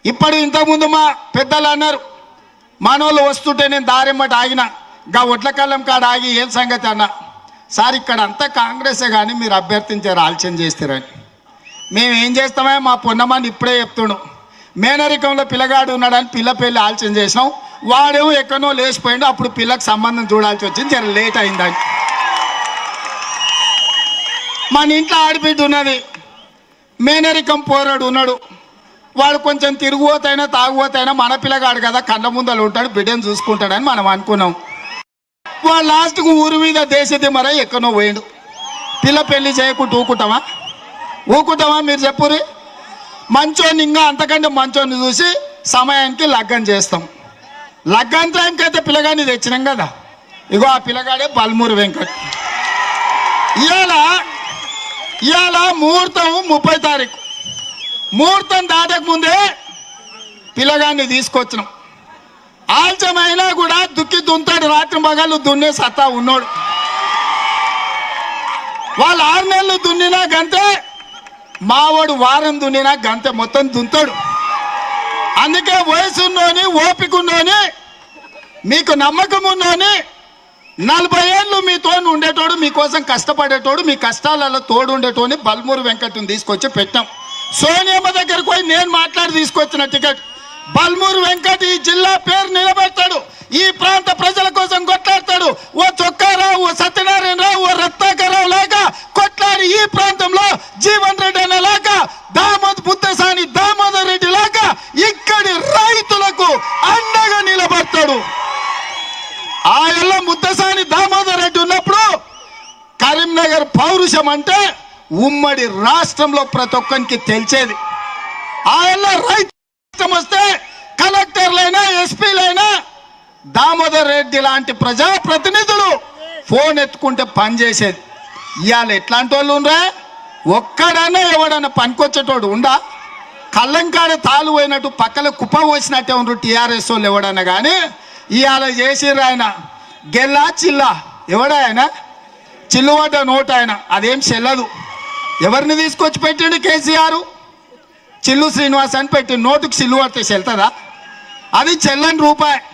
ఇప్పుడు ఇంతకుముందు మా పెద్దలు అన్నారు మనోళ్ళు వస్తుంటే నేను దారిమ్మటి ఆగిన గా ఒడ్ల కళ్ళం కాడ ఆగి ఏం సంగతి అన్న సార్ ఇక్కడ అంతా కాంగ్రెసే కానీ మీరు అభ్యర్థించారు ఆలోచన చేస్తారని మేము ఏం చేస్తామే మా పొన్నమాని ఇప్పుడే చెప్తుండు మేనరికంలో పిల్లగాడు ఉన్నాడని పిల్ల పెళ్ళి ఆలోచన చేసినాం వాడేమో ఎక్కడో లేచిపోయిండు అప్పుడు పిల్లకు సంబంధం చూడాల్సి వచ్చింది జర లేట్ అయిందని మన ఇంట్లో ఆడబిడ్డ ఉన్నది మేనరికం పోరాడు ఉన్నాడు వాడు కొంచెం తిరుగుపోతైనా తాగుపోతైనా మన పిల్లగాడు కదా కళ్ళ ముందలు ఉంటాడు బిడ్డను చూసుకుంటాడని మనం అనుకున్నాం వాడు లాస్ట్కు ఊరి మీద దేశదిమర ఎక్కడో పోయిండు పిల్ల పెళ్లి చేయకుండా ఊకుంటామా ఊకుంటామా మీరు చెప్పురి మంచోని ఇంకా అంతకంటే మంచోని చూసి సమయానికి లగ్గం చేస్తాం లగ్గం టైంకి అయితే పిల్లగాని తెచ్చినాం కదా ఇగో ఆ పిల్లగాడే బల్మూరు వెంకట్ ఇవాళ ఇవాళ ముహూర్తం ముప్పై తారీఖు ముహూర్తం దాటక ముందే పిల్లగాన్ని తీసుకొచ్చినాం ఆల్చమైనా కూడా దుక్కి దుంతాడు రాత్రి మగళ్ళు దున్నే సత్తా ఉన్నోడు వాళ్ళు ఆరు నెలలు దున్నినా గంతే మావాడు వారం దున్నినా గంతే మొత్తం దుంతాడు అందుకే వయసున్నోని ఓపిక ఉన్నోని మీకు నమ్మకం ఉన్నోని నలభై ఏళ్ళు మీతో ఉండేటోడు మీకోసం కష్టపడేటోడు మీ కష్టాలలో తోడు ఉండేటోని బల్మూరు వెంకట్ని తీసుకొచ్చి పెట్టాం సోనియమ్మ దగ్గరకు పోయి నేను మాట్లాడి తీసుకొచ్చిన టికెట్ బల్మూరు వెంకట్ ఈ జిల్లా పేరు నిలబెడతాడు ఈ ప్రాంత ప్రజల కోసం కొట్లాడతాడు ఓ చొక్కారావు ఓ సత్యనారాయణరావు ఓ రత్నాకరావు లాగా కొట్లాడి ఈ ప్రాంతంలో జీవన్ రెడ్డి అనే లాగా దామోద్ బుద్ధసాని దామోదర్ రెడ్డి లాగా ఇక్కడి రైతులకు అండగా నిలబడతాడు ఆ ఎల్ల ముద్దసాని దామోదర్ రెడ్డి ఉన్నప్పుడు కరీంనగర్ పౌరుషం అంటే ఉమ్మడి రాష్ట్రంలో ప్రతి ఒక్కరికి తెలిసేది ఆ ఎల్ల రైతు రాష్ట్రం వస్తే కలెక్టర్లైనా ఎస్పీలైనా దామోదర్ రెడ్డి లాంటి ప్రజాప్రతినిధులు ఫోన్ ఎత్తుకుంటే పనిచేసేది ఇవాళ ఎట్లాంటి వాళ్ళు ఉండ్రా ఒక్కడన్నా ఎవడన్నా పనికొచ్చేటోడు ఉండా కళ్ళంకాడ తాలు పోయినట్టు పక్కన కుప్ప పోసినట్టే ఉండరు టీఆర్ఎస్ వాళ్ళు ఎవడన్నా కానీ ఇవాళ చేసిర్రు ఆయన గెల్లా చిల్లా ఎవడా ఆయన చిల్లువడ్డ నోట్ ఆయన అదేం చెల్లదు ఎవరిని తీసుకొచ్చి పెట్టిండు కేసీఆర్ చిల్లు శ్రీనివాస్ అని పెట్టి నోటుకు చిల్లు పడితే చెల్తుందా అది చెల్లని రూపాయి